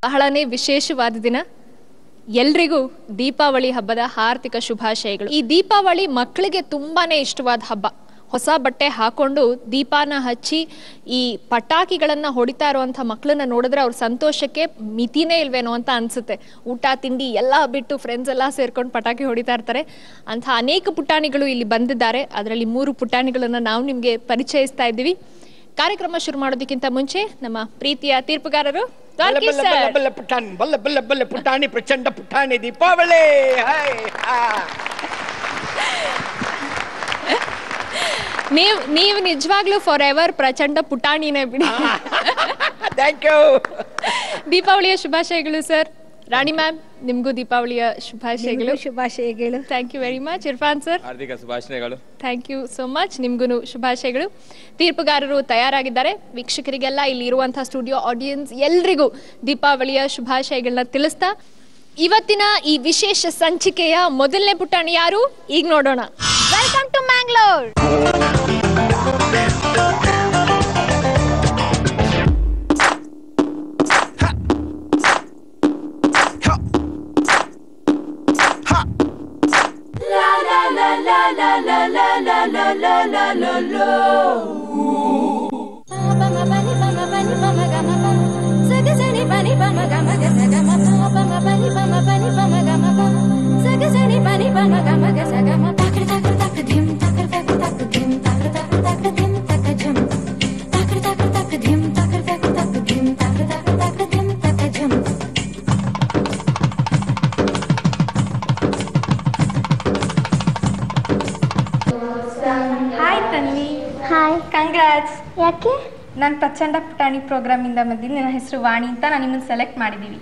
ಬಹಳನೇ ವಿಶೇಷವಾದ ದಿನ ಎಲ್ರಿಗೂ ದೀಪಾವಳಿ ಹಬ್ಬದ ಹಾರ್ದಿಕ ಶುಭಾಶಯಗಳು ಈ ದೀಪಾವಳಿ ಮಕ್ಕಳಿಗೆ ತುಂಬಾನೇ ಇಷ್ಟವಾದ ಹಬ್ಬ ಹೊಸ ಬಟ್ಟೆ ಹಾಕೊಂಡು ದೀಪಾನ ಹಚ್ಚಿ ಈ ಪಟಾಕಿಗಳನ್ನ ಹೊಡಿತಾ ಇರುವಂಥ ಮಕ್ಕಳನ್ನ ನೋಡಿದ್ರೆ ಅವ್ರ ಸಂತೋಷಕ್ಕೆ ಮಿತಿನೇ ಇಲ್ವೇನೋ ಅಂತ ಅನ್ಸುತ್ತೆ ಊಟ ತಿಂಡಿ ಎಲ್ಲ ಬಿಟ್ಟು ಫ್ರೆಂಡ್ಸ್ ಎಲ್ಲ ಸೇರ್ಕೊಂಡು ಪಟಾಕಿ ಹೊಡಿತಾ ಇರ್ತಾರೆ ಅಂಥ ಅನೇಕ ಪುಟಾಣಿಗಳು ಇಲ್ಲಿ ಬಂದಿದ್ದಾರೆ ಅದರಲ್ಲಿ ಮೂರು ಪುಟಾಣಿಗಳನ್ನ ನಾವು ನಿಮಗೆ ಪರಿಚಯಿಸ್ತಾ ಇದ್ದೀವಿ ಕಾರ್ಯಕ್ರಮ ಶುರು ಮಾಡೋದಕ್ಕಿಂತ ಮುಂಚೆ ನಮ್ಮ ಪ್ರೀತಿಯ ತೀರ್ಪುಗಾರರು ಬಲ್ಲ ದ್ವಾರಕೀಶ್ ಬಲ್ಲ ಬಲ್ಲ ಸರ್. ಬಲ್ಲ ಪುಟಾಣಿ ಬಲ್ಲ ಬಲ್ಲ ಬಲ್ಲ ಪುಟಾಣಿ ಪ್ರಚಂಡ ಪುಟಾಣಿ ದೀಪಾವಳಿ ನೀವ್ ನೀವು ನಿಜವಾಗ್ಲೂ ಫಾರ್ ಎವರ್ ಪ್ರಚಂಡ ಪುಟಾಣಿನೇ ಬಿಡಿ ಥ್ಯಾಂಕ್ ಯು ದೀಪಾವಳಿಯ ಶುಭಾಶಯಗಳು ಸರ್ ರಾಣಿ ಮ್ಯಾಮ್ ನಿಮಗೂ ದೀಪಾವಳಿಯ ಶುಭಾಶಯಗಳು ಶುಭಾಶಯಗಳು thank you very much Irfan sir ಹಾರ್ದಿಕ ಶುಭಾಶಯಗಳು ಥ್ಯಾಂಕ್ ಯು ಸೋ ಮಚ್ ನಿಮ್ಗೂ ಶುಭಾಶಯಗಳು ತೀರ್ಪುಗಾರರು ತಯಾರಾಗಿದ್ದಾರೆ ವೀಕ್ಷಕರಿಗೆಲ್ಲ ಇಲ್ಲಿ ಇರುವಂತಹ ಸ್ಟುಡಿಯೋ ಆಡಿಯನ್ಸ್ ಎಲ್ರಿಗೂ ದೀಪಾವಳಿಯ ಶುಭಾಶಯಗಳನ್ನ ತಿಳಿಸ್ತಾ ಇವತ್ತಿನ ಈ ವಿಶೇಷ ಸಂಚಿಕೆಯ ಮೊದಲನೇ ಪುಟಾಣಿ ಯಾರು ಈಗ ನೋಡೋಣ welcome to Mangalore hi Tanvi hi congrats ಯಾಕೆ ನಾನು ಪ್ರಚಂಡ ಪುಟಾಣಿ ಪ್ರೋಗ್ರಾಮಿಂದ ಬಂದಿದ್ದೀನಿ ನನ್ನ ಹೆಸರು ವಾಣಿ ಅಂತ ನಾನು ನಿಮ್ಮನ್ನು ಸೆಲೆಕ್ಟ್ ಮಾಡಿದ್ದೀವಿ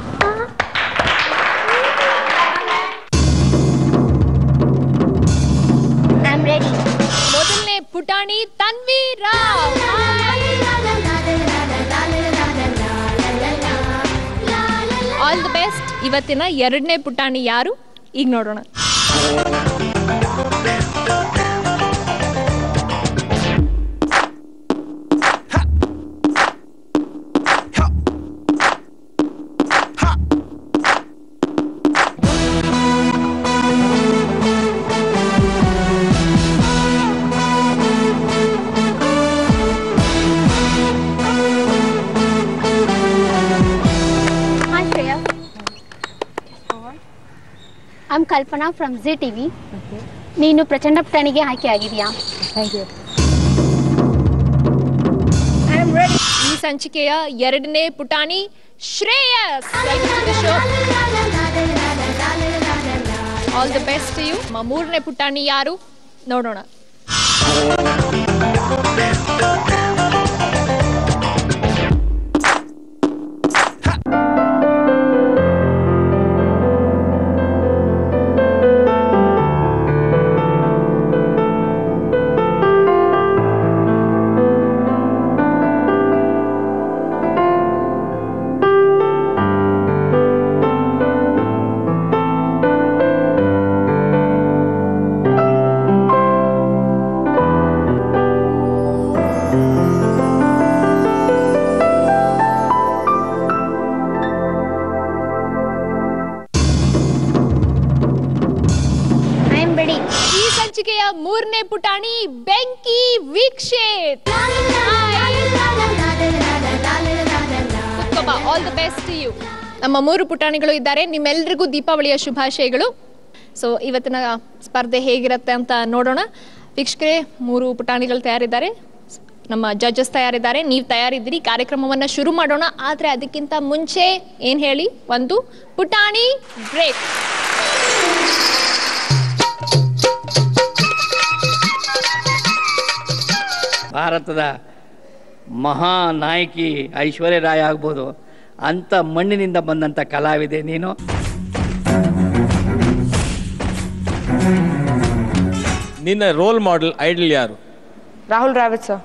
ಐ ಆಮ್ ರೆಡಿ ಮೊದಲನೇ ಪುಟಾಣಿ Tanvi Rao all the best ಇವತ್ತಿನ ಎರಡನೇ ಪುಟಾಣಿ ಯಾರು ಈಗ ನೋಡೋಣ Hi Shreya. I'm Kalpana from Zee TV ನೀನು ಪ್ರಚಂಡ ಪುಟಾಣಿಗೆ ಆಯ್ಕೆ ಆಗಿದೆಯಾ ಈ ಸಂಚಿಕೆಯ ಎರಡನೇ ಪುಟಾಣಿ Shreyas all the best you ಮೂರನೇ ಪುಟಾಣಿ ಯಾರು ನೋಡೋಣ ಐ ಆಮ್ ರೆಡಿ ಈ ಸಂಚಿಕೆಯ ಮೂರನೇ ಪುಟಾಣಿ ಬೆಂಕಿ Vikshith all the best you ನಮ್ಮ ಮೂರು ಪುಟಾಣಿಗಳು ಇದ್ದಾರೆ ನಿಮ್ಮೆಲ್ರಿಗೂ ದೀಪಾವಳಿಯ ಶುಭಾಶಯಗಳು ಸೊ ಇವತ್ತಿನ ಸ್ಪರ್ಧೆ ಹೇಗಿರುತ್ತೆ ಅಂತ ನೋಡೋಣ ವೀಕ್ಷಕರೇ ಮೂರು ಪುಟಾಣಿಗಳು ತಯಾರಿದ್ದಾರೆ ನಮ್ಮ ಜಡ್ಜಸ್ ತಯಾರಿದ್ದಾರೆ ನೀವು ತಯಾರಿದ್ದೀರಿ ಕಾರ್ಯಕ್ರಮವನ್ನ ಶುರು ಮಾಡೋಣ ಆದರೆ ಅದಕ್ಕಿಂತ ಮುಂಚೆ ಏನು ಹೇಳಿ ಒಂದು ಪುಟಾಣಿ ಬ್ರೇಕ್ ಭಾರತದ ಮಹಾನಾಯಕಿ ಐಶ್ವರ್ಯ ರಾಯ್ ಆಗ್ಬೋದು ಅಂಥ ಮಣ್ಣಿನಿಂದ ಬಂದಂಥ ಕಲಾವಿದೆ ನೀನು ನಿನ್ನ ರೋಲ್ ಮಾಡೆಲ್ ಐಡಲ್ ಯಾರು ರಾಹುಲ್ ರಾವತ್ ಸರ್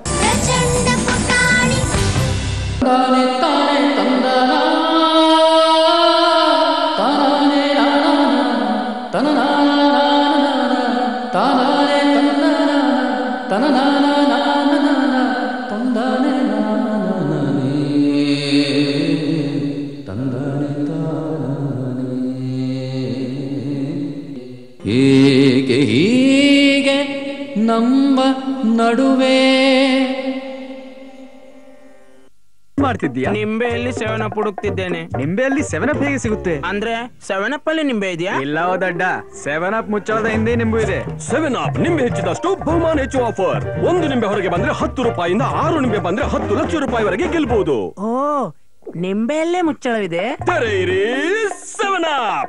ತಂದ ನಮ್ಮ ನಡುವೆ ಮಾಡ್ತಿದ್ದೀಯಾ ನಿಂಬೆಯಲ್ಲಿ ಸೆವೆನ್ ಅಪ್ ಹುಡುಕ್ತಿದ್ದೇನೆ ನಿಂಬೆಯಲ್ಲಿ ಸೆವೆನ್ ಅಪ್ ಹೇಗೆ ಸಿಗುತ್ತೆ ಅಂದ್ರೆ ಸೆವೆನ್ ಅಪ್ ಅಲ್ಲಿ ನಿಂಬೆ ಇದೆಯಾ ಇಲ್ಲ ದಡ್ಡ ಸೆವೆನ್ ಅಪ್ ಮುಚ್ಚಳದ ಹಿಂದೆ ನಿಂಬು ಇದೆ ಸೆವೆನ್ ಅಪ್ ನಿಂಬೆ ಹೆಚ್ಚಿದಷ್ಟು ಬಹುಮಾನ ಹೆಚ್ಚು ಆಫರ್ ಒಂದು ನಿಂಬೆ ಹೊರಗೆ ಬಂದ್ರೆ ಹತ್ತು ರೂಪಾಯಿಂದ ಆರು ನಿಂಬೆ ಬಂದ್ರೆ ಹತ್ತು ಲಕ್ಷ ರೂಪಾಯಿವರೆಗೆ ಗೆಲ್ಬಹುದು ಓ ನಿಂಬೆಯಲ್ಲೇ ಮುಚ್ಚಳವಿದೆ ತೆರೆಯಿರಿ ಸೆವೆನ್ ಅಪ್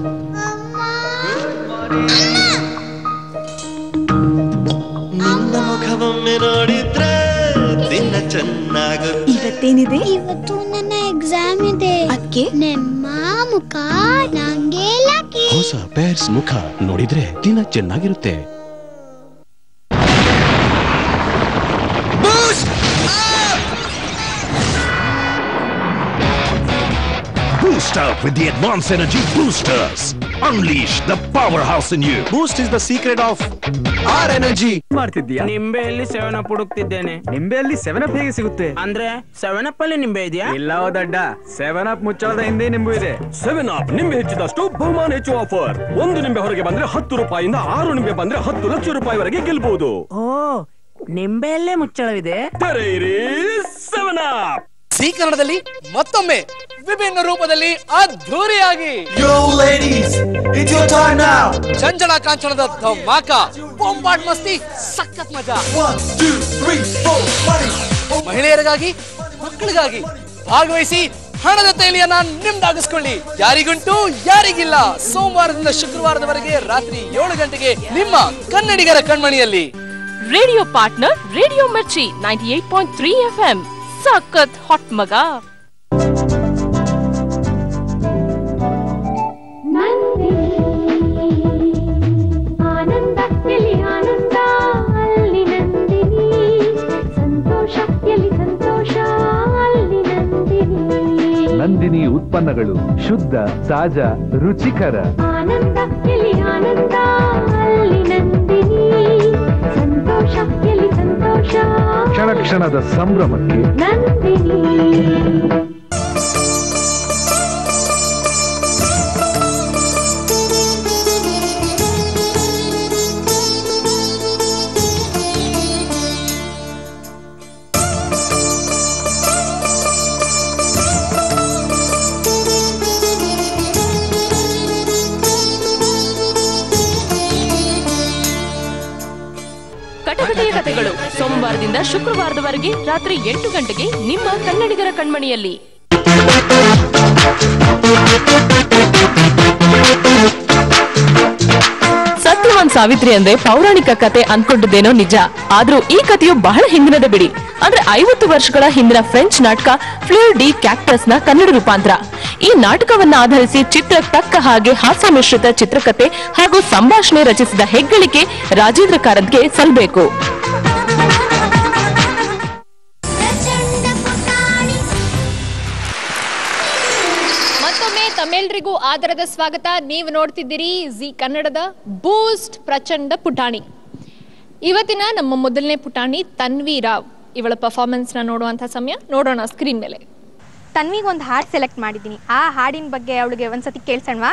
ನಿನ್ನ ಮುಖವೊಮ್ಮೆ ನೋಡಿದ್ರೆ ದಿನ ಚೆನ್ನಾಗುತ್ತೆ ಇವತ್ತೇನಿದೆ ಇವತ್ತು ನನ್ನ ಎಕ್ಸಾಮ್ ಇದೆ ಅದಕ್ಕೆ ನಿಮ್ಮ ಮುಖ ನಂಗೆ ಲಕ್ಕಿ ಹೊಸ ಪೇರ್ಸ್ ಮುಖ ನೋಡಿದ್ರೆ ದಿನ ಚೆನ್ನಾಗಿರುತ್ತೆ Boost up with the Advanced Energy Boosters. Unleash the powerhouse in you. Boost is the secret of our energy. ಮಾಡ್ತಿದ್ದೀಯಾ ನಿಂಬೆಯಲ್ಲಿ ಸೆವೆನ್ ಅಪ್ ಹುಡುಕ್ತಿದ್ದೇನೆ ನಿಂಬೆಯಲ್ಲಿ ಸೆವೆನ್ ಅಪ್ ಹೇಗೆ ಸಿಗುತ್ತೆ ಅಂದ್ರೆ ಸೆವೆನ್ ಅಪ್ ಅಲ್ಲಿ ನಿಂಬೆ ಇದೆಯಾ ಇಲ್ಲ ದಡ್ಡ ಸೆವೆನ್ ಅಪ್ ಮುಚ್ಚಳದ ಹಿಂದೆ ನಿಂಬು ಇದೆ ಸೆವೆನ್ ಅಪ್ ನಿಂಬೆ ಹೆಚ್ಚಿದಷ್ಟು ಬಹುಮಾನ ಹೆಚ್ಚು ಆಫರ್ ಒಂದು ನಿಂಬೆ ಹೊರಗೆ ಬಂದ್ರೆ ಹತ್ತು ರೂಪಾಯಿಂದ ಆರು ನಿಂಬೆ ಬಂದ್ರೆ ಹತ್ತು ಲಕ್ಷ ರೂಪಾಯಿವರೆಗೆ ಗೆಲ್ಬಹುದು ಓ ನಿಂಬೆಯಲ್ಲೇ ಮುಚ್ಚಳವಿದೆ ತೆರೆಯಿರಿ ಸೆವೆನ್ ಅಪ್ ಸಿ ಕನ್ನಡದಲ್ಲಿ ಮತ್ತೊಮ್ಮೆ ವಿಭಿನ್ನ ರೂಪದಲ್ಲಿ ಅದ್ಧೂರಿಯಾಗಿ Yo ladies, it's your time now. ಚಂಚಲ ಕಾಂಚನದ ಧಮಾಕ ಬೊಂಬಾಟ್ ಮಸ್ತಿ ಸಖತ್ ಮಜಾ One, two, three, four, money. ಮಹಿಳೆಯರಿಗಾಗಿ ಮಕ್ಕಳಿಗಾಗಿ ಭಾಗವಹಿಸಿ ಹಣದ ತೈಲಿಯನ್ನ ನಿಮ್ದಾಗಿಸ್ಕೊಳ್ಳಿ ಯಾರಿಗುಂಟು ಯಾರಿಗಿಲ್ಲ ಸೋಮವಾರದಿಂದ ಶುಕ್ರವಾರದವರೆಗೆ ರಾತ್ರಿ ಏಳು ಗಂಟೆಗೆ ನಿಮ್ಮ ಕನ್ನಡಿಗರ ಕಣ್ಮಣಿಯಲ್ಲಿ radio partner radio Mirchi ninety eight point three F M ಸಖತ್ ಹಾಟ್ ಮಗ ಆನಂದ ಎಲ್ಲಿ ಆನಂದ ಅಲ್ಲಿ ನಂದಿನಿ ಸಂತೋಷ ಎಲ್ಲಿ ಸಂತೋಷ ಅಲ್ಲಿ ನಂದಿನಿ ನಂದಿನಿ ಉತ್ಪನ್ನಗಳು ಶುದ್ಧ ತಾಜಾ ರುಚಿಕರ ಆನಂದ ಎಲ್ಲಿ ಆನಂದ ಅಲ್ಲಿ ನಂದಿನಿ ಸಂತೋಷ ಎಲ್ಲಿ ಸಂತೋಷ ಕ್ಷಣ ಕ್ಷಣದ ಸಂಭ್ರಮಕ್ಕೆ ನಂದಿನಿ ಕಟಕಟೆಯ ಕಥೆಗಳು ಸೋಮವಾರದಿಂದ ಶುಕ್ರವಾರದವರೆಗೆ ರಾತ್ರಿ ಎಂಟು ಗಂಟೆಗೆ ನಿಮ್ಮ ಕನ್ನಡಿಗರ ಕಣ್ಮಣಿಯಲ್ಲಿ ಸತ್ಯವಾನ್ ಸಾವಿತ್ರಿ ಅಂದ್ರೆ ಪೌರಾಣಿಕ ಕತೆ ಅನ್ಕೊಂಡಿದ್ದೇನೋ ನಿಜ ಆದ್ರೂ ಈ ಕಥೆಯು ಬಹಳ ಹಿಂದಿನದ ಬಿಡಿ ಅಂದ್ರೆ ಐವತ್ತು ವರ್ಷಗಳ ಹಿಂದಿನ ಫ್ರೆಂಚ್ ನಾಟಕ ಫ್ಲೇರ್ ಡಿ ಕ್ಯಾಕ್ಟಸ್ ನ ಕನ್ನಡ ರೂಪಾಂತರ ಈ ನಾಟಕವನ್ನ ಆಧರಿಸಿ ಚಿತ್ರ ತಕ್ಕ ಹಾಗೆ ಹಾಸ್ಯ ಮಿಶ್ರಿತ ಚಿತ್ರಕಥೆ ಹಾಗೂ ಸಂಭಾಷಣೆ ರಚಿಸಿದ ಹೆಗ್ಗಳಿಕೆ ರಾಜೇಂದ್ರ ಕಾರಂತ್ಗೆ ಸಲ್ಲಬೇಕು ಮತ್ತೊಮ್ಮೆ ತಮ್ಮೆಲ್ರಿಗೂ ಆದರದ ಸ್ವಾಗತ ನೀವು ನೋಡ್ತಿದ್ದೀರಿ ಜಿ ಕನ್ನಡದ ಬೂಸ್ಟ್ ಪ್ರಚಂಡ ಪುಟಾಣಿ ಇವತ್ತಿನ ನಮ್ಮ ಮೊದಲನೇ ಪುಟಾಣಿ ತನ್ವಿ ರಾವ್ ಇವಳ ಪರ್ಫಾರ್ಮೆನ್ಸ್ನ ನೋಡುವಂಥ ಸಮಯ ನೋಡೋಣ ಸ್ಕ್ರೀನ್ ಮೇಲೆ ತನ್ವಿಗೆ ಒಂದು ಹಾಡು ಸೆಲೆಕ್ಟ್ ಮಾಡಿದ್ದೀನಿ ಆ ಹಾಡಿನ ಬಗ್ಗೆ ಅವಳಿಗೆ ಒಂದ್ಸತಿ ಕೇಳ್ಸಣ್ವಾ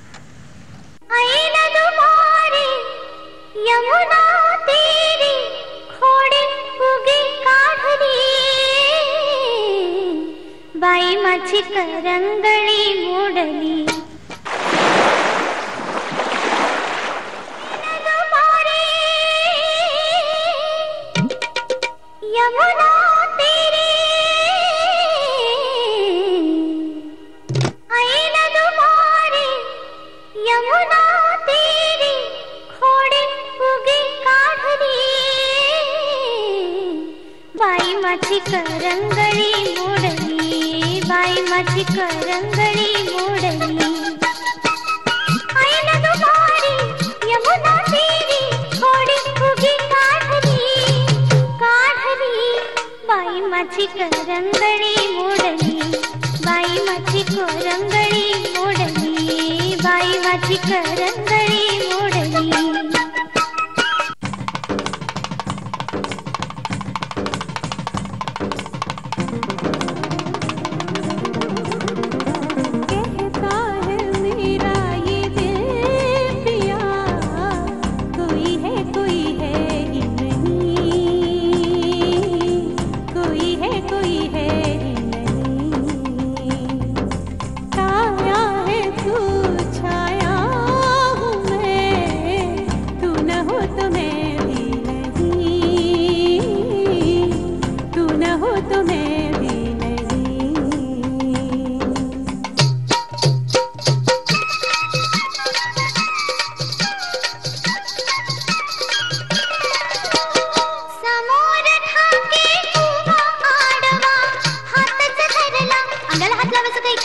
ಐನದು ಮಾರಿ ಯಮುನಾ ತೀರಿ खोड़े उगे काढ़री बाई माझी करंगळी मोडली ಐನದು ಮಾರಿ ಯಮುನಾ ತೀರಿ ಐನದು ಮಾರಿ ಯಮುನಾ ತೀರಿ खोडे उगे काढरी बाई माझी करंगळी मोडली बाई माझी करंगळी मोडली ऐनದು ಮಾರಿ ಯಮುನಾ ತೀರಿ खोडे उगे काढरी काढरी बाई माझी करंगळी मोडली बाई माझी करंगळी मोडली बाई माझी करंगळी मोडली कहता है मेरा ये दिल पिया कोई है कोई है ही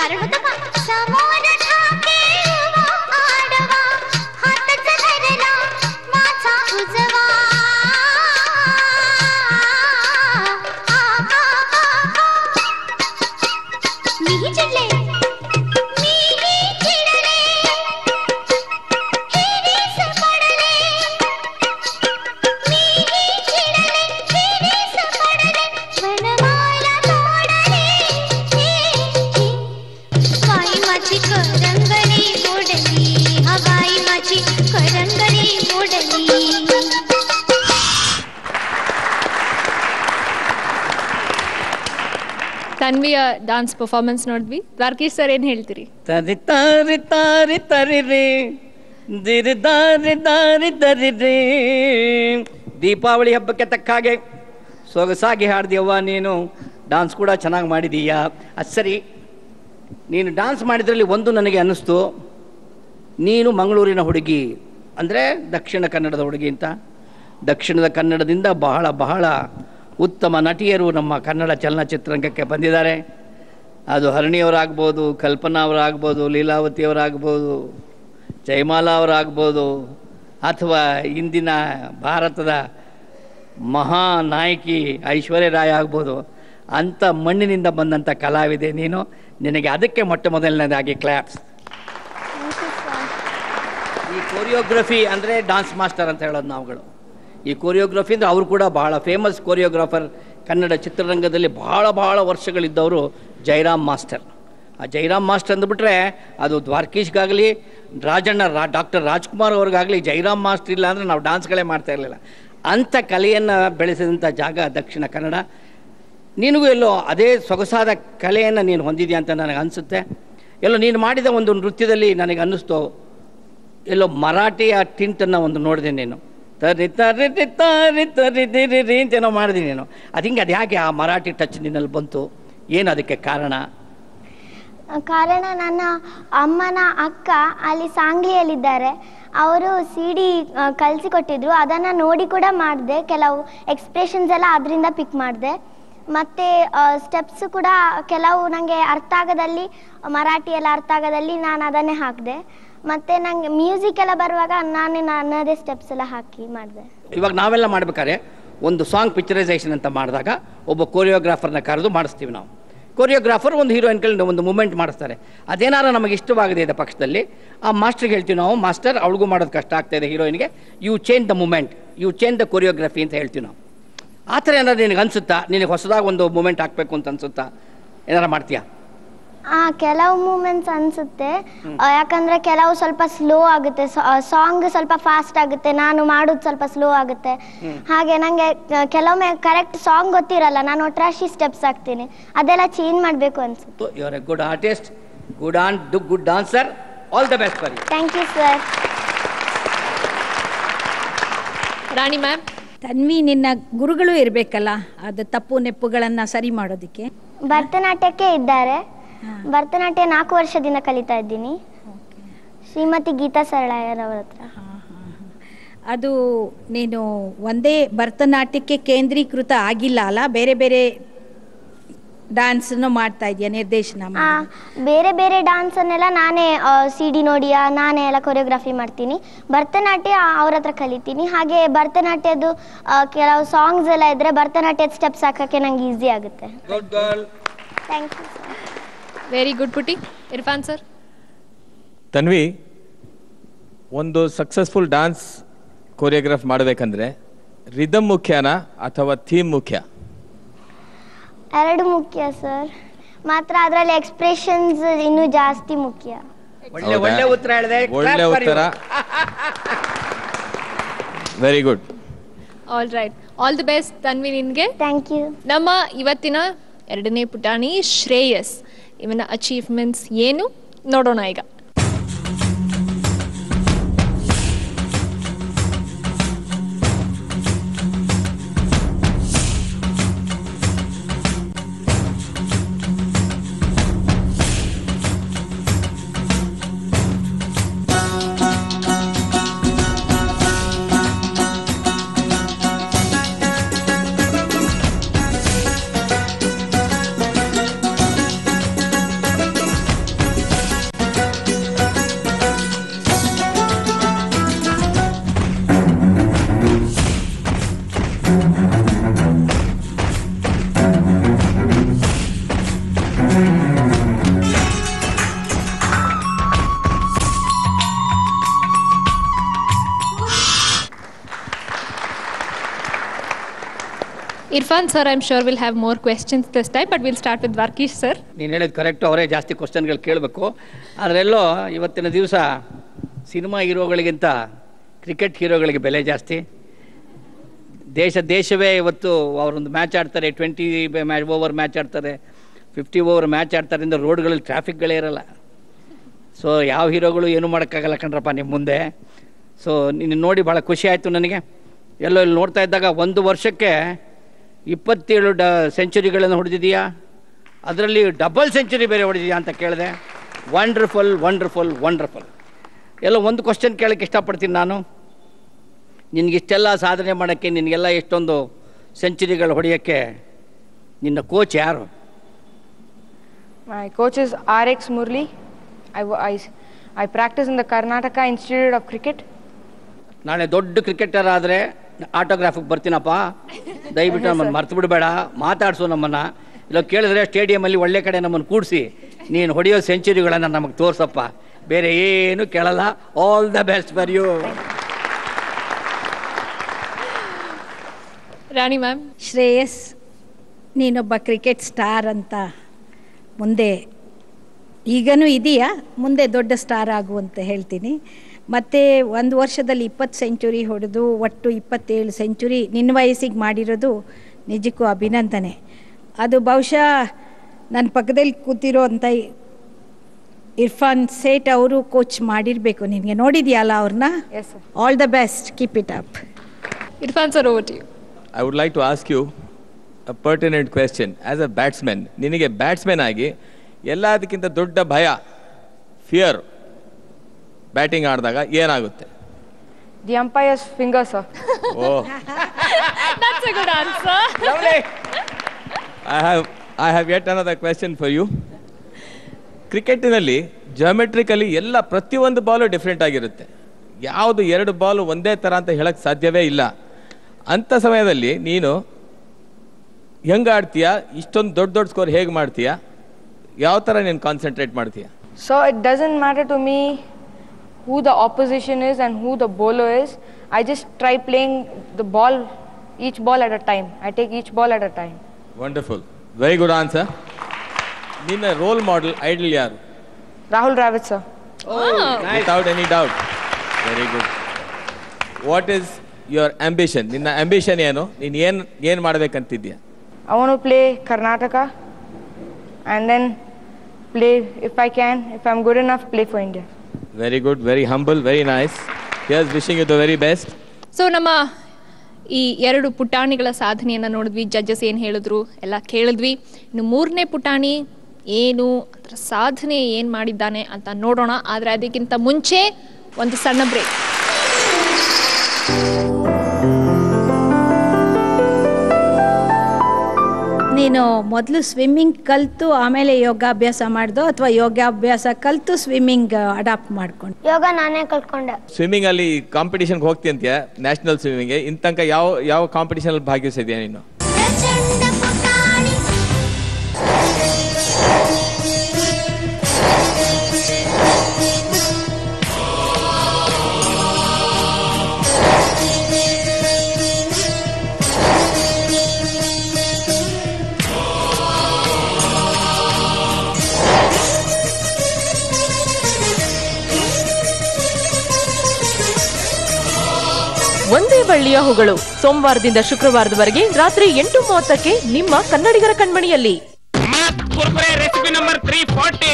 अर्णुतक समोर ठाकेवा आडवा हातच धरला माझा उजवा मीही चिडले मीही चिडले हिरीस पडले मीही चिडले हिरीस पडले वनमाला तोडले वाई माझी करंगळी मोडली हवाई माझी करंगळी मोडली ತನ್ವಿಯ ಡಾನ್ಸ್ ಪರ್ಫಾರ್ಮೆನ್ಸ್ ನೋಡಿದ್ವಿ ದ್ವಾರಕೀಶ್ ಸರ್ ಏನು ಹೇಳ್ತೀರಿ ತರಿ ತಾರಿ ತಾರಿ ತರಿ ರೇ ದಿರಿ ದಾರಿ ದಾರಿ ದರಿ ರೇ ದೀಪಾವಳಿ ಹಬ್ಬಕ್ಕೆ ತಕ್ಕ ಹಾಗೆ ಸೊಗಸಾಗಿ ಹಾಡ್ದಿಯವ್ವ ನೀನು ಡಾನ್ಸ್ ಕೂಡ ಚೆನ್ನಾಗಿ ಮಾಡಿದೀಯಾ ಅದು ಸರಿ ನೀನು ಡಾನ್ಸ್ ಮಾಡಿದ್ರಲ್ಲಿ ಒಂದು ನನಗೆ ಅನ್ನಿಸ್ತು ನೀನು ಮಂಗಳೂರಿನ ಹುಡುಗಿ ಅಂದರೆ ದಕ್ಷಿಣ ಕನ್ನಡದ ಹುಡುಗಿ ಅಂತ ದಕ್ಷಿಣದ ಕನ್ನಡದಿಂದ ಬಹಳ ಬಹಳ ಉತ್ತಮ ನಟಿಯರು ನಮ್ಮ ಕನ್ನಡ ಚಲನಚಿತ್ರರಂಗಕ್ಕೆ ಬಂದಿದ್ದಾರೆ ಅದು ಹರಣಿಯವರಾಗ್ಬೋದು ಕಲ್ಪನಾ ಅವರಾಗ್ಬೋದು ಲೀಲಾವತಿಯವರಾಗ್ಬೋದು ಜಯಮಾಲಾ ಅವರಾಗ್ಬೋದು ಅಥವಾ ಇಂದಿನ ಭಾರತದ ಮಹಾ ನಾಯಕಿ ಐಶ್ವರ್ಯ ರಾಯ್ ಆಗ್ಬೋದು ಅಂಥ ಮಣ್ಣಿನಿಂದ ಬಂದಂಥ ಕಲಾವಿದೆ ನೀನು ನಿನಗೆ ಅದಕ್ಕೆ ಮೊಟ್ಟ ಮೊದಲನೇದಾಗಿ ಕ್ಲಾಪ್ಸ್ ಈ ಕೋರಿಯೋಗ್ರಫಿ ಅಂದರೆ ಡಾನ್ಸ್ ಮಾಸ್ಟರ್ ಅಂತ ಹೇಳೋದು ನಾವುಗಳು ಈ ಕೋರಿಯೋಗ್ರಫಿ ಅಂದರೆ ಅವರು ಕೂಡ ಬಹಳ ಫೇಮಸ್ ಕೋರಿಯೋಗ್ರಾಫರ್ ಕನ್ನಡ ಚಿತ್ರರಂಗದಲ್ಲಿ ಬಹಳ ಬಹಳ ವರ್ಷಗಳಿದ್ದವರು ಜೈರಾಮ್ ಮಾಸ್ಟರ್ ಆ ಜೈರಾಮ್ ಮಾಸ್ಟರ್ ಅಂದ್ಬಿಟ್ರೆ ಅದು ದ್ವಾರಕೀಶ್ಗಾಗಲಿ ರಾಜಣ್ಣ ರಾ ಡಾಕ್ಟರ್ ರಾಜ್ಕುಮಾರ್ ಅವ್ರಿಗಾಗಲಿ ಜೈರಾಮ್ ಮಾಸ್ಟರ್ ಇಲ್ಲ ಅಂದರೆ ನಾವು ಡಾನ್ಸ್ಗಳೇ ಮಾಡ್ತಾ ಇರಲಿಲ್ಲ ಅಂಥ ಕಲೆಯನ್ನು ಬೆಳೆಸಿದಂಥ ಜಾಗ ದಕ್ಷಿಣ ಕನ್ನಡ ನಿನಗೂ ಎಲ್ಲೋ ಅದೇ ಸೊಗಸಾದ ಕಲೆಯನ್ನು ನೀನು ಹೊಂದಿದ್ಯಾ ಅಂತ ನನಗೆ ಅನಿಸುತ್ತೆ ಎಲ್ಲೋ ನೀನು ಮಾಡಿದ ಒಂದು ನೃತ್ಯದಲ್ಲಿ ನನಗೆ ಅನ್ನಿಸ್ತು ಎಲ್ಲೋ ಮರಾಠಿಯ ಟಿಂಟನ್ನು ಒಂದು ನೋಡಿದೆ ನೀನು ತರಿ ತರಿ ಟಿ ತರಿ ತರಿ ದಿರಿ ರಿ ಅಂತೇನೋ ಮಾಡಿದೆ ನೀನು ಅದು ಹಿಂಗೆ ಅದು ಯಾಕೆ ಆ ಮರಾಠಿ ಟಚ್ ನಿನ್ನಲ್ಲಿ ಬಂತು ಏನು ಅದಕ್ಕೆ ಕಾರಣ ಕಾರಣ ನನ್ನ ಅಮ್ಮನ ಅಕ್ಕ ಅಲ್ಲಿ ಸಾಂಗ್ಲಿಯಲ್ಲಿದ್ದಾರೆ ಅವರು ಸಿ ಡಿ ಕಳಿಸಿಕೊಟ್ಟಿದ್ರು ಅದನ್ನು ನೋಡಿ ಕೂಡ ಮಾಡಿದೆ ಕೆಲವು ಎಕ್ಸ್ಪ್ರೆಷನ್ಸ್ ಎಲ್ಲ ಅದರಿಂದ ಪಿಕ್ ಮಾಡಿದೆ ಮತ್ತು ಸ್ಟೆಪ್ಸ್ ಕೂಡ ಕೆಲವು ನನಗೆ ಅರ್ಥ ಆಗದಲ್ಲಿ ಮರಾಠಿ ಎಲ್ಲ ಅರ್ಥ ಆಗದಲ್ಲಿ ನಾನು ಅದನ್ನೇ ಹಾಕಿದೆ ಮತ್ತು ನನಗೆ ಮ್ಯೂಸಿಕ್ ಎಲ್ಲ ಬರುವಾಗ ನಾನೇ ನನ್ನದೇ ಸ್ಟೆಪ್ಸ್ ಎಲ್ಲ ಹಾಕಿ ಮಾಡಿದೆ ಇವಾಗ ನಾವೆಲ್ಲ ಮಾಡ್ಬೇಕಾದ್ರೆ ಒಂದು ಸಾಂಗ್ ಪಿಕ್ಚರೈಸೇಷನ್ ಅಂತ ಮಾಡಿದಾಗ ಒಬ್ಬ ಕೋರಿಯೋಗ್ರಾಫರ್ನ ಕರೆದು ಮಾಡಿಸ್ತೀವಿ ನಾವು ಕೋರಿಯೋಗ್ರಾಫರ್ ಒಂದು ಹೀರೋಯಿನ್ಗಳನ್ನ ಒಂದು ಮೂಮೆಂಟ್ ಮಾಡಿಸ್ತಾರೆ ಅದೇನಾರು ನಮಗೆ ಇಷ್ಟವಾಗಿದೆ ಇದೆ ಪಕ್ಷದಲ್ಲಿ ಆ ಮಾಸ್ಟ್ರಿಗೆ ಹೇಳ್ತೀವಿ ನಾವು ಮಾಸ್ಟರ್ ಅವಳಿಗೂ ಮಾಡೋದು ಕಷ್ಟ ಆಗ್ತಾ ಇದೆ ಹೀರೋಯಿನ್ಗೆ you change the movement you change the choreography ಅಂತ ಹೇಳ್ತೀವಿ ನಾವು ಆ ಥರ ಏನಾದ್ರು ನಿನಗೆ ಅನಿಸುತ್ತಾ ನಿನಗೆ ಹೊಸದಾಗಿ ಒಂದು ಮೂಮೆಂಟ್ ಹಾಕಬೇಕು ಅಂತ ಅನಿಸುತ್ತಾ ಏನಾರು ಮಾಡ್ತೀಯಾ ಆ ಕೆಲವು ಮೂಮೆಂಟ್ಸ್ ಅನಿಸುತ್ತೆ ಯಾಕಂದರೆ ಕೆಲವು ಸ್ವಲ್ಪ ಸ್ಲೋ ಆಗುತ್ತೆ ಸಾಂಗ್ ಸ್ವಲ್ಪ ಫಾಸ್ಟ್ ಆಗುತ್ತೆ ನಾನು ಮಾಡೋದು ಸ್ವಲ್ಪ ಸ್ಲೋ ಆಗುತ್ತೆ ಹಾಗೆ ನನಗೆ ಕೆಲವೊಮ್ಮೆ ಕರೆಕ್ಟ್ ಸಾಂಗ್ ಗೊತ್ತಿರಲ್ಲ ನಾನು ಒಟ್ರಾಶಿ ಸ್ಟೆಪ್ಸ್ ಹಾಕ್ತೀನಿ ಅದೆಲ್ಲ ಚೇಂಜ್ ಮಾಡಬೇಕು ಅನ್ಸುತ್ತೆ you are a good artist good and good dancer all the best for you thank you sir Rani ma'am Tanvi ನಿನ್ನ ಗುರುಗಳು ಇರಬೇಕಲ್ಲ ಅದು ತಪ್ಪು ನೆಪ್ಪುಗಳನ್ನು ಸರಿ ಮಾಡೋದಕ್ಕೆ ಭರತನಾಟ್ಯಕ್ಕೆ ಇದ್ದಾರೆ ಭರತನಾಟ್ಯ ನಾಲ್ಕು ವರ್ಷದಿಂದ ಕಲಿತಾ ಇದ್ದೀನಿ ಶ್ರೀಮತಿ ಗೀತಾ ಸರಳಾಯರವರ ಹತ್ರ ಅದು ನೀನು ಒಂದೇ ಭರತನಾಟ್ಯಕ್ಕೆ ಕೇಂದ್ರೀಕೃತ ಆಗಿಲ್ಲ ಅಲ್ಲ ಬೇರೆ ಬೇರೆ ಡ್ಯಾನ್ಸನ್ನು ಮಾಡ್ತಾ ಇದೆಯಾ ನಿರ್ದೇಶನ ಆ, ಮಾಡಿ ಬೇರೆ ಬೇರೆ ಡಾನ್ಸನ್ನೆಲ್ಲ ನಾನೇ ಸಿ ಡಿ ನೋಡಿ ಆ, ನಾನೇ ಎಲ್ಲ ಕೊರಿಯೋಗ್ರಫಿ ಮಾಡ್ತೀನಿ ಭರತನಾಟ್ಯ ಅವ್ರ ಹತ್ರ ಕಲಿತೀನಿ ಹಾಗೆ ಭರತನಾಟ್ಯದ್ದು ಆ, ಕೆಲವು ಸಾಂಗ್ಸ್ ಎಲ್ಲ ಇದ್ರೆ ಭರತನಾಟ್ಯದ ಸ್ಟೆಪ್ಸ್ ಹಾಕೋಕ್ಕೆ ನಂಗೆ ಈಸಿ ಆಗುತ್ತೆ good girl thank you very good ಪುಟಿ ಇರ್ಫಾನ್ ಸರ್ ತನ್ವಿ ಒಂದು ಸಕ್ಸಸ್ಫುಲ್ ಡಾನ್ಸ್ ಕೊರಿಯೋಗ್ರಾಫ್ ಮಾಡಬೇಕಂದ್ರೆ ರಿದಮ್ ಮುಖ್ಯನಾ ಅಥವಾ ಥೀಮ್ ಮುಖ್ಯ ಎರಡು ಮುಖ್ಯ ಸರ್ ಮಾತ್ರ ಅದರಲ್ಲಿ ಎಕ್ಸ್ಪ್ರೆಷನ್ಸ್ ಇನ್ನೂ ಜಾಸ್ತಿ ಮುಖ್ಯ ಒಳ್ಳೆ ಒಳ್ಳೆ ಉತ್ತರ ಹೇಳಿದೆ ಒಳ್ಳೆ ಉತ್ತರ very good all right all the best Tanvi ನಿನ್ಗೆ ಥ್ಯಾಂಕ್ ಯು ನಮ್ಮ ಇವತ್ತಿನ ಎರಡನೇ ಪುಟಾಣಿ ಶ್ರೇಯಸ್ ಇವನ ಅಚೀವ್ಮೆಂಟ್ಸ್ ಏನು ನೋಡೋಣ ಈಗ Irfan sir, I'm sure we'll have more questions this time, but we'll start with Varkish sir. ನೀನು ಹೇಳಿದ ಕರೆಕ್ಟು ಅವರೇ ಜಾಸ್ತಿ ಕ್ವಶನ್ಗಳು ಕೇಳಬೇಕು ಅದರೆಲ್ಲೋ ಇವತ್ತಿನ ದಿವಸ ಸಿನಿಮಾ ಹೀರೋಗಳಿಗಿಂತ ಕ್ರಿಕೆಟ್ ಹೀರೋಗಳಿಗೆ ಬೆಲೆ ಜಾಸ್ತಿ ದೇಶ ದೇಶವೇ ಇವತ್ತು ಅವರೊಂದು ಮ್ಯಾಚ್ ಆಡ್ತಾರೆ ಟ್ವೆಂಟಿ ಮ್ಯಾಚ್ ಓವರ್ ಮ್ಯಾಚ್ ಆಡ್ತಾರೆ ಫಿಫ್ಟಿ ಓವರ್ ಮ್ಯಾಚ್ ಆಡ್ತಾರೆ ಇಂದ ರೋಡ್ಗಳಲ್ಲಿ ಟ್ರಾಫಿಕ್ಗಳೇ ಇರಲ್ಲ ಸೊ ಯಾವ ಹೀರೋಗಳು ಏನೂ ಮಾಡೋಕ್ಕಾಗಲ್ಲ ಕಣ್ರಪ್ಪ ನಿಮ್ಮ ಮುಂದೆ ಸೊ ನಿನ್ನ ನೋಡಿ ಭಾಳ ಖುಷಿ ಆಯಿತು ನನಗೆ ಎಲ್ಲೋ ಇಲ್ಲಿ ನೋಡ್ತಾ ಇದ್ದಾಗ ಒಂದು ವರ್ಷಕ್ಕೆ ಇಪ್ಪತ್ತೇಳು ಡ ಸೆಂಚುರಿಗಳನ್ನು ಹೊಡೆದಿದೆಯಾ ಅದರಲ್ಲಿ ಡಬಲ್ ಸೆಂಚುರಿ ಬೇರೆ ಹೊಡೆದಿದೆಯಾ ಅಂತ ಕೇಳಿದೆ ವಂಡರ್ಫುಲ್ ವಂಡರ್ಫುಲ್ ವಂಡರ್ಫುಲ್ ಎಲ್ಲೋ ಒಂದು ಕ್ವಶನ್ ಕೇಳೋಕ್ಕೆ ಇಷ್ಟಪಡ್ತೀನಿ ನಾನು ನಿನಗಿಷ್ಟೆಲ್ಲ ಸಾಧನೆ ಮಾಡೋಕ್ಕೆ ನಿನಗೆಲ್ಲ ಎಷ್ಟೊಂದು ಸೆಂಚುರಿಗಳು ಹೊಡೆಯೋಕ್ಕೆ ನಿನ್ನ ಕೋಚ್ ಯಾರು My coach is RX Murli. I, w- I s- I practice in the Karnataka Institute of Cricket. ನಾಳೆ ದೊಡ್ಡ ಕ್ರಿಕೆಟರ್ ಆದರೆ ಆಟೋಗ್ರಾಫಿಗೆ ಬರ್ತೀನಪ್ಪ ದಯವಿಟ್ಟು ನಮ್ಮನ್ನು ಮರ್ತು ಬಿಡಬೇಡ ಮಾತಾಡಿಸು ನಮ್ಮನ್ನು ಇಲ್ಲ ಕೇಳಿದ್ರೆ ಸ್ಟೇಡಿಯಮಲ್ಲಿ ಒಳ್ಳೆ ಕಡೆ ನಮ್ಮನ್ನು ಕೂಡಿಸಿ ನೀನು ಹೊಡೆಯೋ ಸೆಂಚುರಿಗಳನ್ನು ನಮಗೆ ತೋರ್ಸಪ್ಪ ಬೇರೆ ಏನು ಕೇಳಲ್ಲ all the best for you Rani ma'am Shreyas ನೀನೊಬ್ಬ ಕ್ರಿಕೆಟ್ ಸ್ಟಾರ್ ಅಂತ ಮುಂದೆ ಈಗನೂ ಇದೆಯಾ ಮುಂದೆ ದೊಡ್ಡ ಸ್ಟಾರ್ ಆಗು ಅಂತ ಹೇಳ್ತೀನಿ ಮತ್ತು ಒಂದು ವರ್ಷದಲ್ಲಿ ಇಪ್ಪತ್ತು ಸೆಂಚುರಿ ಹೊಡೆದು ಒಟ್ಟು ಇಪ್ಪತ್ತೇಳು ಸೆಂಚುರಿ ನಿನ್ನ ವಯಸ್ಸಿಗೆ ಮಾಡಿರೋದು ನಿಜಕ್ಕೂ ಅಭಿನಂದನೆ ಅದು ಬಹುಶಃ ನನ್ನ ಪಕ್ಕದಲ್ಲಿ ಕೂತಿರೋ ಅಂಥ ಇರ್ಫಾನ್ ಸೇಠ್ ಅವರು ಕೋಚ್ ಮಾಡಿರಬೇಕು ನಿನಗೆ ನೋಡಿದ್ಯಲ್ಲ ಅವ್ರನ್ನ all the best keep it up Irfan sir over to you I would like to ask you a pertinent question as a batsman ನಿನಗೆ ಬ್ಯಾಟ್ಸ್ಮನ್ ಆಗಿ ಎಲ್ಲದಕ್ಕಿಂತ ದೊಡ್ಡ ಭಯ ಫಿಯರ್ ಬ್ಯಾಟಿಂಗ್ ಆಡಿದಾಗ ಏನಾಗುತ್ತೆ The umpire's finger, sir. Oh That's a good answer. I have I have yet another question for you ಕ್ರಿಕೆಟಿನಲ್ಲಿ geometrically ಎಲ್ಲ ಪ್ರತಿಯೊಂದು Balu different ಆಗಿರುತ್ತೆ ಯಾವುದು ಎರಡು ಬಾಲು ಒಂದೇ ಥರ ಅಂತ ಹೇಳಕ್ಕೆ ಸಾಧ್ಯವೇ ಇಲ್ಲ ಅಂಥ ಸಮಯದಲ್ಲಿ ನೀನು ಹೆಂಗೆ ಆಡ್ತೀಯಾ ಇಷ್ಟೊಂದು ದೊಡ್ಡ ದೊಡ್ಡ ಸ್ಕೋರ್ ಹೇಗೆ ಮಾಡ್ತೀಯಾ ಯಾವ ಥರ ನೀನು ಕಾನ್ಸಂಟ್ರೇಟ್ ಮಾಡ್ತೀಯಾ So it doesn't matter to me who the opposition is and who the bowler is. I just try playing the ball, each ball at a time. I take each ball at a time. Wonderful very good answer ನಿನ್ನ role model idol ಯಾರು Rahul Dravid, sir. Without any doubt very good what is your ambition ನಿನ್ನ ambition ಏನು ನೀನು ಏನು ಏನು ಮಾಡ್ಬೇಕಂತಿದ್ಯಾ I want to play Karnataka and then play, if I can, if I'm good enough, play for India. Very good very humble very nice yes wishing you the very best so ನಮ್ಮ ಈ ಎರಡು ಪುಟಾಣಿಗಳ ಸಾಧನೆಯನ್ನು ನೋಡಿದ್ವಿ judges ಏನು ಹೇಳಿದ್ರು ಎಲ್ಲ ಕೇಳಿದ್ವಿ ಇನ್ನು ಮೂರನೇ ಪುಟಾಣಿ ಏನು ಅದರ ಸಾಧನೆ ಏನು ಮಾಡಿದ್ದಾನೆ ಅಂತ ನೋಡೋಣ ಆದರೆ ಅದಕ್ಕಿಂತ ಮುಂಚೆ ಒಂದು ಸಣ್ಣ ಬ್ರೇಕ್ ನೀನು ಮೊದಲು ಸ್ವಿಮ್ಮಿಂಗ್ ಕಲಿತು ಆಮೇಲೆ ಯೋಗಾಭ್ಯಾಸ ಮಾಡ್ದೋ ಅಥವಾ ಯೋಗಾಭ್ಯಾಸ ಕಲಿತು ಸ್ವಿಮ್ಮಿಂಗ್ ಅಡಾಪ್ಟ್ ಮಾಡ್ಕೊಂಡು ಯೋಗ ನಾನೇ ಕಲ್ತ್ಕೊಂಡೆ ಸ್ವಿಮ್ಮಿಂಗ್ ಅಲ್ಲಿ ಕಾಂಪಿಟೇಷನ್ಗೆ ಹೋಗ್ತಿ ಅಂತೀಯ ನ್ಯಾಷನಲ್ ಸ್ವಿಮ್ಮಿಂಗ್ಗೆ ಇನ್ ತನಕ ಯಾವ ಯಾವ ಕಾಂಪಿಟೇಷನ್ ಅಲ್ಲಿ ಭಾಗವಹಿಸಿದ್ಯಾ ನೀನು ಒಂದೇ ಬಳ್ಳಿಯ ಹೂಗಳು ಸೋಮವಾರದಿಂದ ಶುಕ್ರವಾರದವರೆಗೆ ರಾತ್ರಿ ಎಂಟು ಮೂವತ್ತಕ್ಕೆ ನಿಮ್ಮ ಕನ್ನಡಿಗರ ಕಣ್ಮಣಿಯಲ್ಲಿ Kurkure recipe number three forty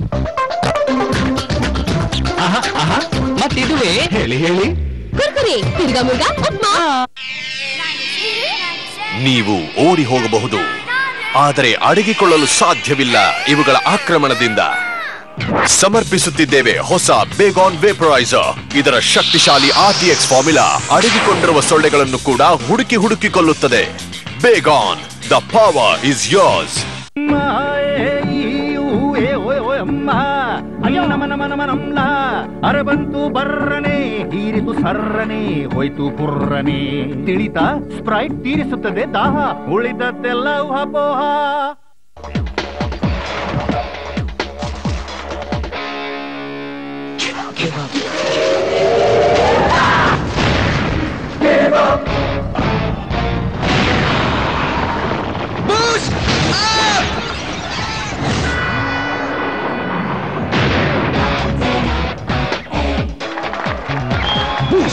ಮತ್ತಿದುವೇ ಹೇಳಿ ಹೇಳಿ ಕುರ್ಕುರೆ ತಿರ್ಗಾ ಮುರ್ಗಾ ಉಪ್ಮಾ ನೀವು ಓಡಿ ಹೋಗಬಹುದು ಆದರೆ ಅಡಗಿಕೊಳ್ಳಲು ಸಾಧ್ಯವಿಲ್ಲ ಇವುಗಳ ಆಕ್ರಮಣದಿಂದ ಸಮರ್ಪಿಸುತ್ತಿದ್ದೇವೆ ಹೊಸ ಬೇಗಾನ್ ವೇಪರೈಸರ್ ಇದರ ಶಕ್ತಿಶಾಲಿ ಆರ್ಟಿಎಕ್ಸ್ ಫಾರ್ಮುಲಾ ಅಡಗಿಕೊಂಡಿರುವ ಸೊಳ್ಳೆಗಳನ್ನು ಕೂಡ ಹುಡುಕಿ ಹುಡುಕಿ ಕೊಲ್ಲುತ್ತದೆ Baygon the power is yours ಅಯ್ಯೋ ನಮ ನಮ ನಮ ನಮ್ಲ ಅರೆ ಬಂತು ಬರ್ರನೆ ತೀರಿತು ಸರ್ರನೆ ಹೋಯ್ತು ಪುರ್ರನೆ ತಿಳಿತ ಸ್ಪ್ರೈಟ್ ತೀರಿಸುತ್ತದೆ ದಾಹ ಉಳಿದದ್ದೆಲ್ಲ ಊಹಾಪೋಹ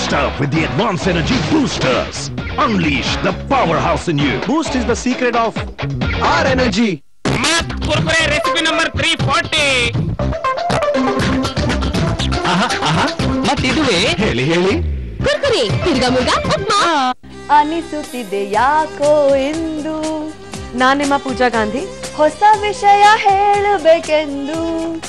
Boost up with the Advanced Energy Boosters. Unleash the powerhouse in you. Boost is the secret of our energy. ಮತ್ Kurkure recipe number three forty ಮತ್ತಿದುವೇ ಹೇಳಿ ಹೇಳಿ ಕುರ್ಕುರಿ ತಿರ್ಗಾ ಮುರ್ಗಾ ಉಪ್ಮಾ ಅನಿಸುತ್ತಿದೆ ಯಾಕೋ ಎಂದು ನಾನು ನಿಮ್ಮ ಪೂಜಾ ಗಾಂಧಿ ಹೊಸ ವಿಷಯ ಹೇಳಬೇಕೆಂದು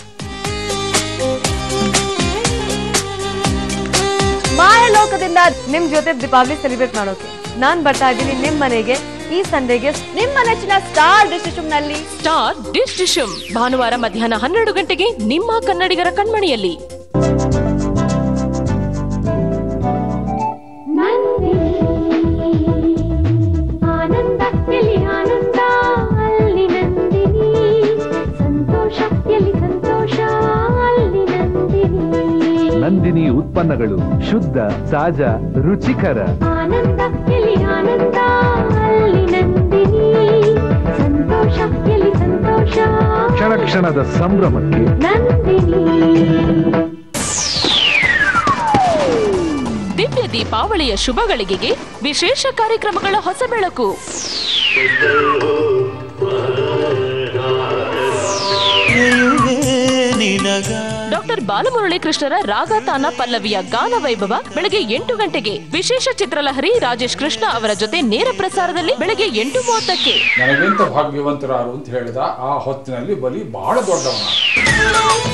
ಮಾಯಲೋಕದಿಂದ ನಿಮ್ ಜೊತೆ ದೀಪಾವಳಿ ಸೆಲೆಬ್ರೇಟ್ ಮಾಡೋಕೆ ನಾನ್ ಬರ್ತಾ ಇದ್ದೀನಿ ನಿಮ್ ಮನೆಗೆ ಈ ಸಂಡೆಗೆ ನಿಮ್ಮ ನೆಚ್ಚಿನ ಸ್ಟಾರ್ ಡಿಶ್ ನಲ್ಲಿ ಸ್ಟಾರ್ ಡಿಶ್ ಡಿಶಮ್ ಭಾನುವಾರ ಮಧ್ಯಾಹ್ನ ಹನ್ನೆರಡು ಗಂಟೆಗೆ ನಿಮ್ಮ ಕನ್ನಡಿಗರ ಕಣ್ಮಣಿಯಲ್ಲಿ ಆನಂದ ಎಲ್ಲಿ ಆನಂದ ಅಲ್ಲಿ ನಂದಿನಿ ಸಂತೋಷ ಎಲ್ಲಿ ಸಂತೋಷ ಅಲ್ಲಿ ನಂದಿನಿ ನಂದಿನಿ ಉತ್ಪನ್ನಗಳು ಶುದ್ಧ ತಾಜ ರುಚಿಕರ ಆನಂದ ಎಲ್ಲಿ ಆನಂದ ಅಲ್ಲಿ ನಂದಿನಿ ಸಂತೋಷ ಎಲ್ಲಿ ಸಂತೋಷ ಕ್ಷಣ ಕ್ಷಣದ ಸಂಭ್ರಮಕ್ಕೆ ನಂದಿನಿ ದಿವ್ಯ ದೀಪಾವಳಿಯ ಶುಭಗಳಿಗೆಗೆ ವಿಶೇಷ ಕಾರ್ಯಕ್ರಮಗಳ ಹೊಸ ಬೆಳಕು ಡಾಕ್ಟರ್ ಬಾಲಮುರಳಿ ಕೃಷ್ಣರ ರಾಗ ತಾನ ಪಲ್ಲವಿಯ ಗಾನ ವೈಭವ ಬೆಳಗ್ಗೆ ಎಂಟು ಗಂಟೆಗೆ ವಿಶೇಷ ಚಿತ್ರಲಹರಿ ರಾಜೇಶ್ ಕೃಷ್ಣ ಅವರ ಜೊತೆ ನೇರ ಪ್ರಸಾರದಲ್ಲಿ ಬೆಳಗ್ಗೆ ಎಂಟು ಮೂವತ್ತಕ್ಕೆ ನನಗಿಂತ ಭಾಗ್ಯವಂತರಾರು ಅಂತ ಹೇಳಿದ ಆ ಹೊತ್ತಿನಲ್ಲಿ ಬಲಿ ಬಹಳ ದೊಡ್ಡವನ